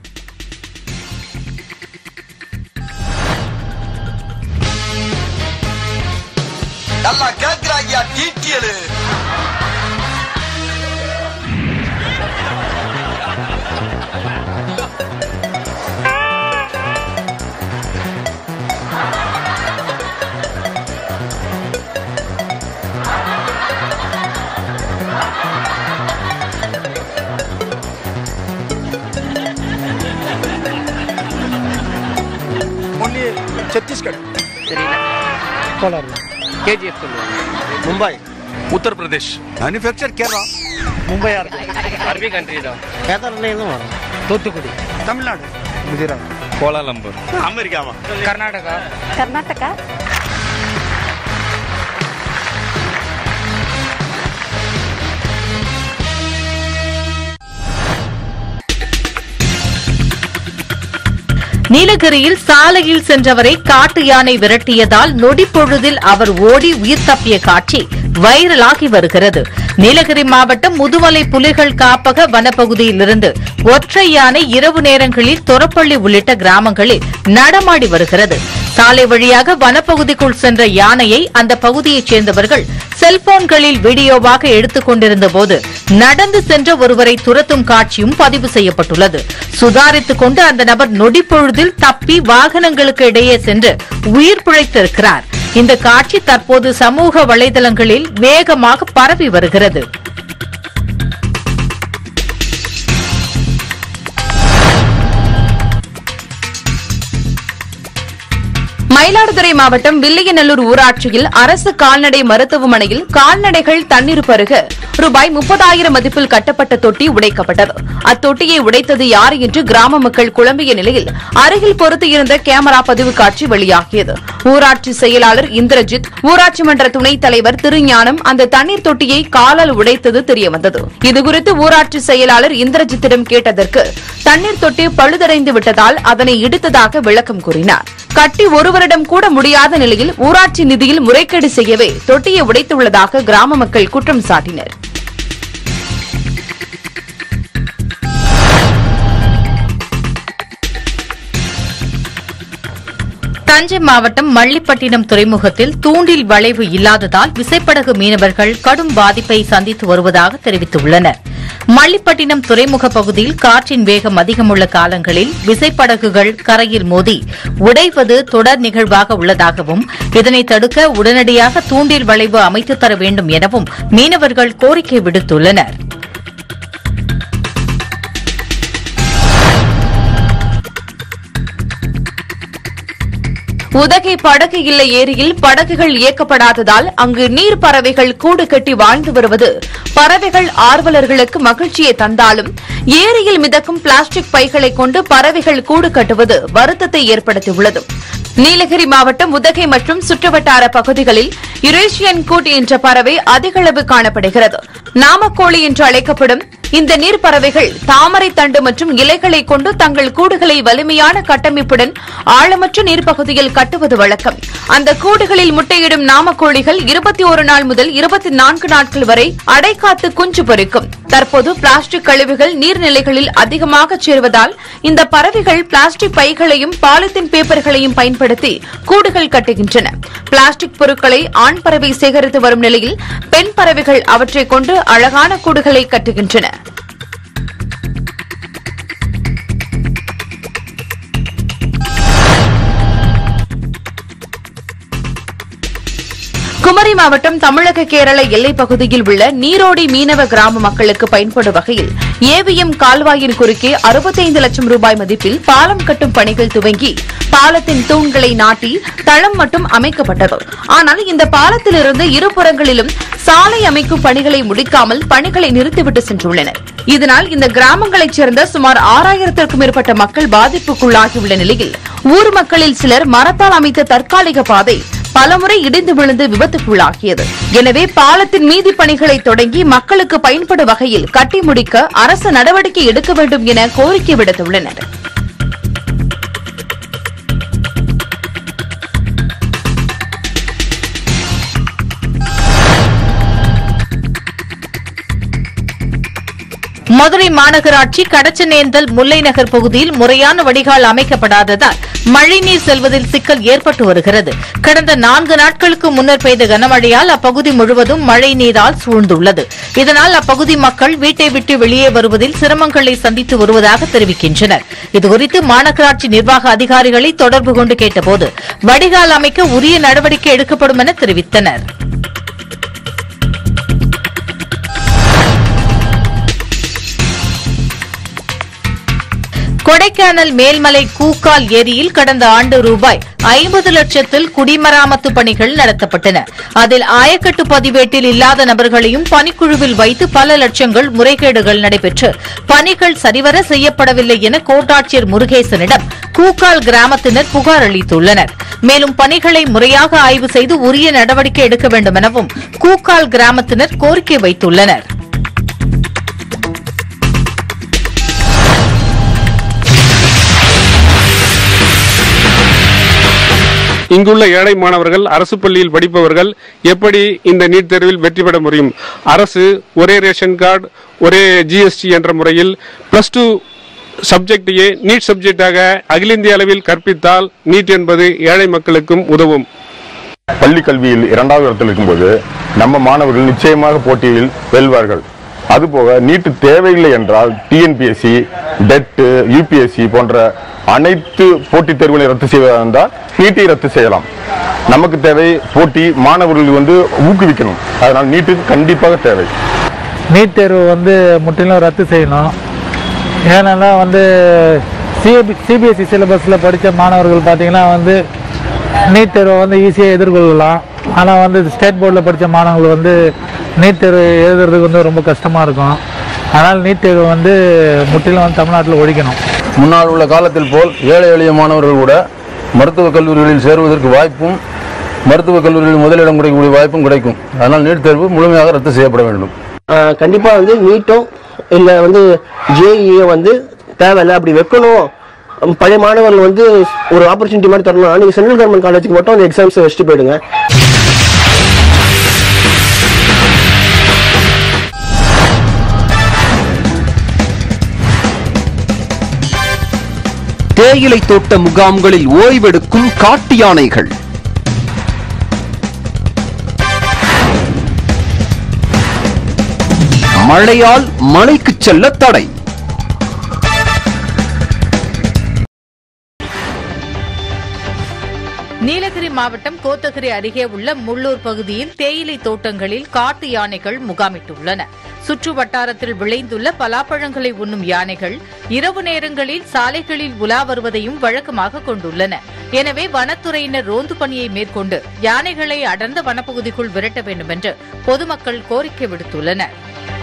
நல்லா கேக்குறாங்க டீட்டியலு ஒன்லி சத்தீஸ்கர் தெரியல கோலார் கேஜிஎஃப் சொல்லுவாங்க மும்பை உத்தரப்பிரதேஷ் மேனுஃபேக்சர் கேரளா மும்பையா இருக்கு அரபி கண்ட்ரி தான் கேதார்லேருந்து வரும் தூத்துக்குடி தமிழ்நாடு குஜராத் கோலாலம்பூர் அமெரிக்காவா கர்நாடகா கர்நாடகா நீலகிரியில் சாலையில் சென்றவரை காட்டு யானை விரட்டியதால் நொடிப்பொழுதில் அவர் ஓடி உயிர் தப்பிய காட்சி வைரலாகி வருகிறது நீலகிரி மாவட்டம் முதுமலை புலிகள் காப்பக வனப்பகுதியிலிருந்து ஒற்றை யானை இரவு நேரங்களில் தொரப்பள்ளி உள்ளிட்ட கிராமங்களில் நடமாடி வருகிறது சாலை வழியாக வனப்பகுதிக்குள் சென்ற யானையை அந்த பகுதியைச் சேர்ந்தவர்கள் செல்போன்களில் வீடியோவாக எடுத்துக் கொண்டிருந்த போது நடந்து சென்ற ஒருவரை துரத்தும் காட்சியும் பதிவு செய்யப்பட்டுள்ளது சுதாரித்துக் கொண்டு அந்த நபர் நொடிப்பொழுதில் தப்பி வாகனங்களுக்கு இடையே சென்று உயிர் பிழைத்திருக்கிறார் இந்த காட்சி தற்போது சமூக வலைதளங்களில் வேகமாக பரவி வருகிறது மயிலாடுதுறை மாவட்டம் வில்லியநல்லூர் ஊராட்சியில் அரசு கால்நடை மருத்துவமனையில் கால்நடைகள் தண்ணீர் பருக ரூபாய் முப்பதாயிரம் மதிப்பில் கட்டப்பட்ட தொட்டி உடைக்கப்பட்டது அத்தொட்டியை உடைத்தது யார் என்று கிராம மக்கள் குழம்பிய நிலையில் அருகில் பொருத்தியிருந்த கேமரா பதிவு காட்சி வெளியாகியது ஊராட்சி செயலாளர் இந்திரஜித் ஊராட்சி மன்ற துணைத் தலைவர் திருஞானம் அந்த தண்ணீர் தொட்டியை காலால் உடைத்தது தெரியவந்தது இதுகுறித்து ஊராட்சி செயலாளர் இந்திரஜித்திடம் கேட்டதற்கு தண்ணீர் தொட்டி பழுதடைந்து விட்டதால் அதனை இடித்ததாக விளக்கம் கூறினார் கட்டி ஒரு வருடம் கூட முடியாத நிலையில் ஊராட்சி நிதியில் முறைகேடு செய்யவே தொட்டியை உடைத்துள்ளதாக கிராம மக்கள் குற்றம் சாட்டினர் தஞ்சை மாவட்டம் மல்லிப்பட்டினம் துறைமுகத்தில் தூண்டில் வளைவு இல்லாததால் விசைப்படகு மீனவர்கள் கடும் பாதிப்பை சந்தித்து வருவதாக தெரிவித்துள்ளனர் மல்லிப்பட்டினம் துறைமுக பகுதியில் காற்றின் வேகம் அதிகமுள்ள காலங்களில் விசைப்படகுகள் கரையில் மோதி உடைவது தொடர் நிகழ்வாக உள்ளதாகவும் இதனை தடுக்க உடனடியாக தூண்டில் வளைவு அமைத்துத் தர வேண்டும் எனவும் மீனவர்கள் கோரிக்கை விடுத்துள்ளனா் உதகை படகு இல்ல ஏரியில் படகுகள் இயக்கப்படாததால் அங்கு நீர் பறவைகள் கூடு கட்டி வாழ்ந்து வருவது பறவைகள் ஆர்வலர்களுக்கு மகிழ்ச்சியை தந்தாலும் ஏரியில் மிதக்கும் பிளாஸ்டிக் பைகளை கொண்டு பறவைகள் கூடு கட்டுவது வருத்தத்தை ஏற்படுத்தியுள்ளது நீலகிரி மாவட்டம் உதகை மற்றும் சுற்றுவட்டார பகுதிகளில் யுரேஷியன் கூட் என்ற பறவை அதிகளவு காணப்படுகிறது நாமக்கோழி என்று அழைக்கப்படும் இந்த நீர் பறவைகள் தாமரை தண்டு மற்றும் இலைகளை கொண்டு தங்கள் கூடுகளை வலிமையான கட்டமைப்புடன் ஆழமற்ற நீர்ப்பகுதியில் கட்டுவது வழக்கம் அந்த கூடுகளில் முட்டையிடும் நாமக்கோழிகள் இருபத்தி ஒரு நாள் முதல் இருபத்தி நான்கு நாட்கள் வரை அடைக்காத்து குஞ்சு பொரிக்கும் தற்போது பிளாஸ்டிக் கழிவுகள் நீர்நிலைகளில் அதிகமாக சேருவதால் இந்த பறவைகள் பிளாஸ்டிக் பைகளையும் பாலித்தீன் பேப்பர்களையும் பயன்படுத்தி கூடுகள் கட்டுகின்றன பிளாஸ்டிக் பொருட்களை ஆண் பறவை சேகரித்து வரும் நிலையில் பெண் பறவைகள் அவற்றை கொண்டு அழகான கூடுகளை கட்டுகின்றன குமரி மாவட்டம் தமிழக கேரள எல்லைப் பகுதியில் உள்ள நீரோடி மீனவ கிராம மக்களுக்கு பயன்படும் வகையில் ஏவிஎம் கால்வாயின் குறுக்கே அறுபத்தைந்து லட்சம் ரூபாய் மதிப்பில் பாலம் கட்டும் பணிகள் துவங்கி பாலத்தின் தூண்களை நாட்டி தளம் மட்டும் அமைக்கப்பட்டது ஆனால் இந்த பாலத்திலிருந்து இருபுறங்களிலும் சாலை அமைக்கும் பணிகளை முடிக்காமல் பணிகளை நிறுத்திவிட்டு சென்றுள்ளனர் இதனால் இந்த கிராமங்களைச் சேர்ந்த சுமார் ஆறாயிரத்திற்கும் மேற்பட்ட மக்கள் பாதிப்புக்குள்ளாகியுள்ள நிலையில் ஊர் மக்களில் சிலர் மரத்தால் அமைத்த தற்காலிக பாதை பலமுறை இடிந்து விழுந்து விபத்துக்குள்ளாகியது எனவே பாலத்தின் மீதி பணிகளை தொடங்கி மக்களுக்கு பயன்படும் வகையில் கட்டி முடிக்க அரசு நடவடிக்கை எடுக்க வேண்டும் என கோரிக்கை விடுத்துள்ளனர் மதுரை மாநகராட்சி கடச்சனேந்தல் முல்லை நகர் பகுதியில் முறையான வடிகால் அமைக்கப்படாததால் மழைநீர் செல்வதில் சிக்கல் ஏற்பட்டு வருகிறது கடந்த நான்கு நாட்களுக்கு முன்னர் பெய்த கனமழையால் அப்பகுதி முழுவதும் மழை நீரால் சூழ்ந்துள்ளது இதனால் அப்பகுதி மக்கள் வீட்டை விட்டு வெளியே வருவதில் சிரமங்களை சந்தித்து வருவதாக தெரிவிக்கின்றனர் இதுகுறித்து மாநகராட்சி நிர்வாக அதிகாரிகளை தொடர்பு கொண்டு கேட்டபோது வடிகால் அமைக்க உரிய நடவடிக்கை எடுக்கப்படும் என தெரிவித்தனா் கொடைக்கானல் மேல்மலை கூக்கால் ஏரியில் கடந்த ஆண்டு ரூபாய் ஐம்பது லட்சத்தில் குடிமராமத்து பணிகள் நடத்தப்பட்டன அதில் ஆயக்கட்டு பதிவேட்டில் இல்லாத நபர்களையும் பணிக்குழுவில் வைத்து பல லட்சங்கள் முறைகேடுகள் நடைபெற்று பணிகள் சரிவர செய்யப்படவில்லை என கோட்டாட்சியர் முருகேசனிடம் கூக்கால் கிராமத்தினர் புகார் அளித்துள்ளனர் மேலும் பணிகளை முறையாக ஆய்வு செய்து உரிய நடவடிக்கை எடுக்க வேண்டும் எனவும் கூக்கால் கிராமத்தினர் கோரிக்கை வைத்துள்ளனா் இங்குள்ள ஏழை மாணவர்கள் அரசு பள்ளியில் படிப்பவர்கள் எப்படி இந்த நீட் தேர்வில் வெற்றி பெற முடியும் அரசு ஒரே ரேஷன் கார்டு ஒரே ஜிஎஸ்டி என்ற முறையில் பிளஸ் டூ சப்ஜெக்டையே நீட் சப்ஜெக்டாக அகில இந்திய அளவில் கற்பித்தால் நீட் என்பது ஏழை மக்களுக்கும் உதவும் பள்ளி கல்வியில் இரண்டாவது இடத்தில் இருக்கும்போது நம்ம மாணவர்கள் நிச்சயமாக போட்டியில் வெல்வார்கள் அதுபோக நீட்டு தேவையில்லை என்றால் டிஎன்பிஎஸ்சி டெட்டு யூபிஎஸ்சி போன்ற அனைத்து போட்டித் தேர்வுகளை ரத்து செய்வதாக இருந்தால் நீட்டை ரத்து செய்யலாம் நமக்கு தேவை போட்டி மாணவர்கள் வந்து ஊக்குவிக்கணும் அதனால் நீட்டு கண்டிப்பாக தேவை நீட் தேர்வு வந்து முற்றிலும் ரத்து செய்யணும் ஏன்னா வந்து சிபி சிபிஎஸ்சி சிலபஸில் படித்த மாணவர்கள் பார்த்தீங்கன்னா வந்து நீட் தேர்வை வந்து ஈஸியாக எதிர்கொள்ளலாம் ஆனால் வந்து ஸ்டேட் போர்டில் படித்த மாணவர்கள் வந்து நீட் தேர்வு எழுதுறதுக்கு வந்து ரொம்ப கஷ்டமாக இருக்கும் அதனால் நீட் தேர்வு வந்து முற்றிலும் வந்து தமிழ்நாட்டில் ஒழிக்கணும் முன்னால் உள்ள காலத்தில் போல் ஏழை எளிய மாணவர்கள் கூட மருத்துவக் கல்லூரிகளில் சேருவதற்கு வாய்ப்பும் மருத்துவக் கல்லூரிகளில் முதலிடம் கிடைக்கக்கூடிய வாய்ப்பும் கிடைக்கும் அதனால் நீட் தேர்வு முழுமையாக ரத்து செய்யப்பட வேண்டும் கண்டிப்பாக வந்து நீட்டும் இல்லை வந்து ஜேஇஏ வந்து தேவையில்லை அப்படி வைக்கணும் பழைய மாணவர்கள் வந்து ஒரு ஆப்பர்ச்சுனிட்டி மாதிரி தரணும் நீங்கள் சென்ட்ரல் கவர்மெண்ட் காலேஜுக்கு மட்டும் அந்த எக்ஸாம்ஸ் வச்சுட்டு போயிடுங்க தேயிலை தோட்ட முகாம்களில் ஓய்வெடுக்கும் காட்டு யானைகள் மழையால் மலைக்கு செல்ல தடை நீலகிரி மாவட்டம் கோத்தகிரி அருகே உள்ள முள்ளூர் பகுதியில் தேயிலை தோட்டங்களில் காட்டு யானைகள் முகாமிட்டுள்ளன சுற்று வட்டாரத்தில் விளைந்துள்ள பலாப்பழங்களை உண்ணும் யானைகள் இரவு நேரங்களில் சாலைகளில் உலா வருவதையும் வழக்கமாக கொண்டுள்ளன எனவே வனத்துறையினர் ரோந்து பணியை மேற்கொண்டு யானைகளை அடர்ந்த வனப்பகுதிக்குள் விரட்ட வேண்டும் என்று பொதுமக்கள் கோரிக்கை விடுத்துள்ளனர்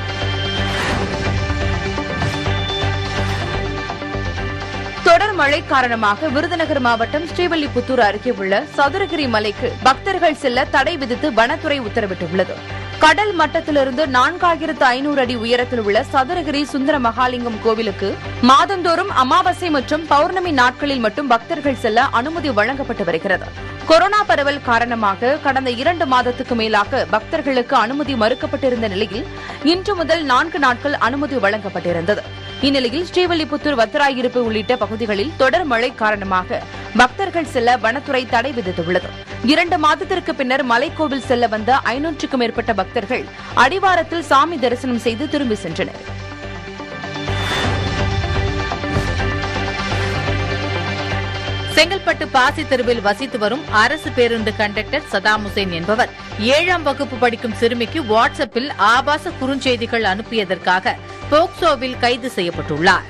தொடர் மழை காரணமாக விருதுநகர் மாவட்டம் ஸ்ரீவில்லிபுத்தூர் அருகே உள்ள சதுரகிரி மலைக்கு பக்தர்கள் செல்ல தடை விதித்து வனத்துறை உத்தரவிட்டுள்ளது கடல் மட்டத்திலிருந்து நான்காயிரத்து ஐநூறு அடி உயரத்தில் உள்ள சதுரகிரி சுந்தர மகாலிங்கம் கோவிலுக்கு மாதந்தோறும் அமாவாசை மற்றும் பௌர்ணமி நாட்களில் மட்டும் பக்தர்கள் செல்ல அனுமதி வழங்கப்பட்டு வருகிறது கொரோனா பரவல் காரணமாக கடந்த இரண்டு மாதத்துக்கு மேலாக பக்தர்களுக்கு அனுமதி மறுக்கப்பட்டிருந்த நிலையில் இன்று முதல் நான்கு நாட்கள் அனுமதி வழங்கப்பட்டிருந்தது இந்நிலையில் ஸ்ரீவில்லிபுத்தூர் வத்திராயிருப்பு உள்ளிட்ட பகுதிகளில் தொடர் மழை காரணமாக பக்தர்கள் செல்ல வனத்துறை தடை விதித்துள்ளது இரண்டு மாதத்திற்கு பின்னர் மலைக்கோவில் செல்ல வந்த ஐநூற்றுக்கும் மேற்பட்ட பக்தர்கள் அடிவாரத்தில் சாமி தரிசனம் செய்து திரும்பி சென்றனர் செங்கல்பட்டு பாசி தெருவில் வசித்து வரும் அரசு பேருந்து கண்டக்டர் சதாம் ஹுசேன் என்பவர் ஏழாம் வகுப்பு படிக்கும் சிறுமிக்கு வாட்ஸ்அப்பில் ஆபாச குறுஞ்செய்திகள் அனுப்பியதற்காக போக்சோவில் கைது செய்யப்பட்டுள்ளார்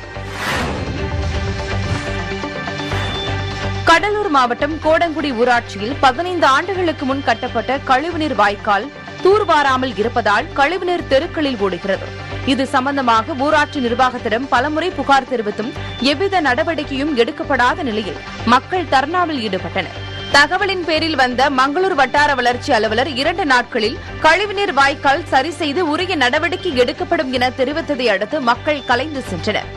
கடலூர் மாவட்டம் கோடங்குடி ஊராட்சியில் பதினைந்து ஆண்டுகளுக்கு முன் கட்டப்பட்ட கழிவுநீர் வாய்க்கால் தூர்வாராமல் இருப்பதால் கழிவுநீர் தெருக்களில் ஓடுகிறது இது சம்பந்தமாக ஊராட்சி நிர்வாகத்திடம் பலமுறை புகார் தெரிவித்தும் எவ்வித நடவடிக்கையும் எடுக்கப்படாத நிலையில் மக்கள் தர்ணாவில் ஈடுபட்டனர் தகவலின் பேரில் வந்த மங்களூர் வட்டார வளர்ச்சி அலுவலர் இரண்டு நாட்களில் கழிவுநீர் வாய்க்கால் சரி செய்து உரிய நடவடிக்கை எடுக்கப்படும் என தெரிவித்ததை அடுத்து மக்கள் கலைந்து சென்றனர்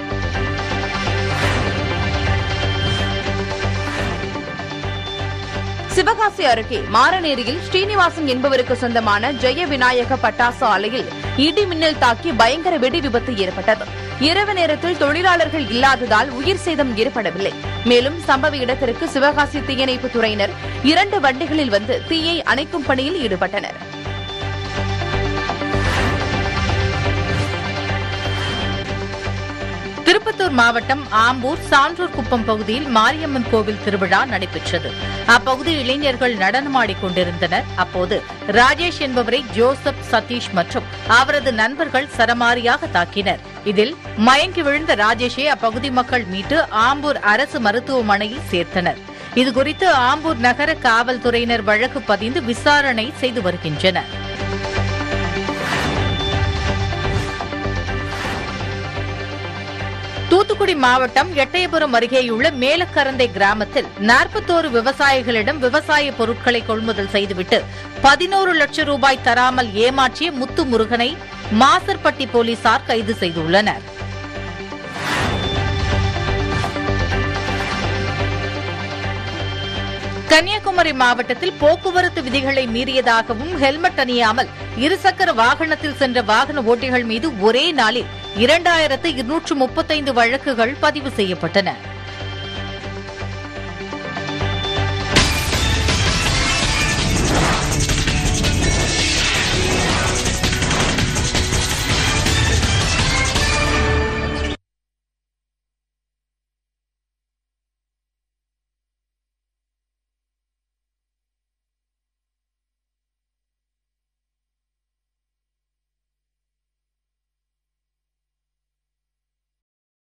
சிவகாசி அருகே மாரநேரியில் ஸ்ரீனிவாசன் என்பவருக்கு சொந்தமான ஜெய விநாயக பட்டாசு ஆலையில் இடி மின்னல் தாக்கி பயங்கர வெடி விபத்து ஏற்பட்டது இரவு நேரத்தில் தொழிலாளர்கள் இல்லாததால் உயிர் சேதம் ஏற்படவில்லை மேலும் சம்பவ இடத்திற்கு சிவகாசி தீயணைப்பு துறையினர் இரண்டு வண்டிகளில் வந்து தீயை அணைக்கும் பணியில் ஈடுபட்டனர் திருப்பத்தூர் மாவட்டம் ஆம்பூர் சான்றூர் குப்பம் பகுதியில் மாரியம்மன் கோவில் திருவிழா நடைபெற்றது அப்பகுதி இளைஞர்கள் நடனமாடிக் கொண்டிருந்தனர் அப்போது ராஜேஷ் என்பவரை ஜோசப் சதீஷ் மற்றும் அவரது நண்பர்கள் சரமாரியாக தாக்கினர் இதில் மயங்கி விழுந்த ராஜேஷை அப்பகுதி மக்கள் மீட்டு ஆம்பூர் அரசு மருத்துவமனையில் சேர்த்தனர் இதுகுறித்து ஆம்பூர் நகர காவல்துறையினர் வழக்கு பதிந்து விசாரணை செய்து வருகின்றனர் தூத்துக்குடி மாவட்டம் எட்டயபுரம் அருகேயுள்ள மேலக்கரந்தை கிராமத்தில் நாற்பத்தோரு விவசாயிகளிடம் விவசாய பொருட்களை கொள்முதல் செய்துவிட்டு பதினோரு லட்சம் ரூபாய் தராமல் ஏமாற்றிய முத்து முருகனை மாசர்பட்டி போலீசார் கைது செய்துள்ளனர் கன்னியாகுமரி மாவட்டத்தில் போக்குவரத்து விதிகளை மீறியதாகவும் ஹெல்மெட் அணியாமல் இருசக்கர வாகனத்தில் சென்ற வாகன ஓட்டிகள் மீது ஒரே நாளில் இரண்டாயிரத்து இருநூற்று முப்பத்தைந்து வழக்குகள் பதிவு செய்யப்பட்டன